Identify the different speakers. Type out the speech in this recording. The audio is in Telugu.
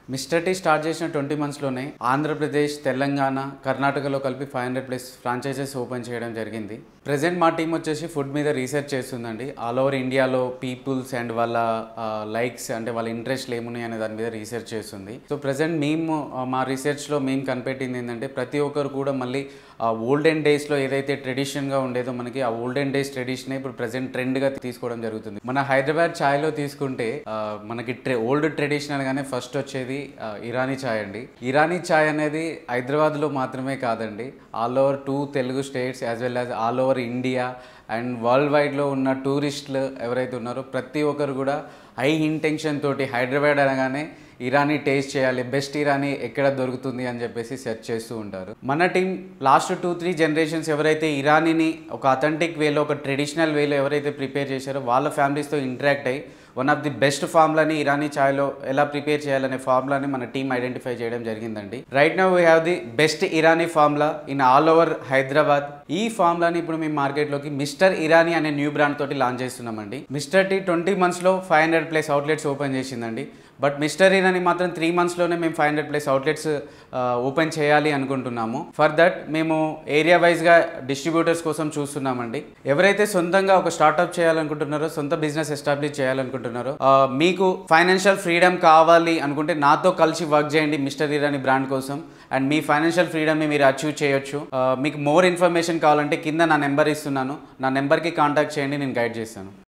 Speaker 1: మిస్టర్ టీ స్టార్ట్ చేసిన ట్వంటీ మంత్స్లోనే ఆంధ్రప్రదేశ్ తెలంగాణ కర్ణాటకలో కలిపి five hundred plus franchises open చేయడం జరిగింది ప్రజెంట్ మా టీం వచ్చేసి ఫుడ్ మీద రీసెర్చ్ చేస్తుందండి ఆల్ ఓవర్ ఇండియాలో పీపుల్స్ అండ్ వాళ్ళ లైక్స్ అంటే వాళ్ళ ఇంట్రెస్ట్లు ఏమున్నాయి అనే దాని మీద రీసెర్చ్ చేస్తుంది సో ప్రజెంట్ మేము ఆ, మా రీసెర్చ్లో మేము కనిపెట్టింది ఏంటంటే ప్రతి ఒక్కరు కూడా మళ్ళీ ఓల్డెన్ డేస్లో ఏదైతే ట్రెడిషన్గా ఉండేదో మనకి ఆ ఓల్డెన్ డేస్ ట్రెడిషన్ ఇప్పుడు ప్రజెంట్ ట్రెండ్గా తీసుకోవడం జరుగుతుంది మన హైదరాబాద్ ఛాయ్లో తీసుకుంటే ఆ, మనకి ట్రె ఓల్డ్ ట్రెడిషనల్ గానే ఫస్ట్ వచ్చేది ఆ, ఇరానీ ఛాయ్ అండి ఇరానీ ఛాయ్ అనేది హైదరాబాద్లో మాత్రమే కాదండి all over two Telugu states as well as all over India and world వైడ్లో ఉన్న టూరిస్టులు ఎవరైతే ఉన్నారో ప్రతి ఒక్కరు కూడా హై ఇంటెన్షన్ తోటి హైదరాబాద్ అనగానే ఇరానీ టేస్ట్ చేయాలి బెస్ట్ ఇరానీ ఎక్కడ దొరుకుతుంది అని చెప్పేసి సెర్చ్ చేస్తూ ఉంటారు మన team last two three generations ఎవరైతే ఇరానీని ఒక అథెంటిక్ వేలో ఒక ట్రెడిషనల్ వేలో ఎవరైతే ప్రిపేర్ చేశారో వాళ్ళ ఫ్యామిలీస్తో ఇంటరాక్ట్ అయ్యి వన్ ఆఫ్ ది బెస్ట్ ఫార్ములాని ఇరానీ ఛాయ్లో ఎలా ప్రిపేర్ చేయాలనే ఫార్ములాని మన టీం ఐడెంటిఫై చేయడం జరిగిందండి right now we have the best Irani formula in all over Hyderabad ఈ ఫార్ములాని ఇప్పుడు మేము మార్కెట్లోకి మిస్టర్ ఇరానీ అనే న్యూ బ్రాండ్ తోటి లాంచ్ చేస్తున్నామండి మిస్టర్ టీ ట్వంటీ మంత్స్లో five hundred plus outlets open చేసిందండి బట్ మిస్టర్ ఇరానీ మాత్రం త్రీ మంత్స్లోనే మేము five hundred plus outlets open చేయాలి అనుకుంటున్నాము ఫర్ దట్ మేము ఏరియా వైజ్గా డిస్ట్రిబ్యూటర్స్ కోసం చూస్తున్నామండి ఎవరైతే సొంతంగా ఒక స్టార్ట్అప్ చేయాలనుకుంటున్నారో సొంత బిజినెస్ ఎస్టాబ్లిష్ చేయాలనుకుంటున్నారో ఆ, మీకు ఫైనాన్షియల్ ఫ్రీడమ్ కావాలి అనుకుంటే నాతో కలిసి వర్క్ చేయండి మిస్టర్ ఇరానీ బ్రాండ్ కోసం అండ్ మీ ఫైనాన్షియల్ ఫ్రీడమ్ని మీరు అచీవ్ చేయొచ్చు ఆ, మీకు మోర్ ఇన్ఫర్మేషన్ కావాలంటే కింద నా నెంబర్ ఇస్తున్నాను నా నెంబర్కి కాంటాక్ట్ చేయండి నేను గైడ్ చేస్తాను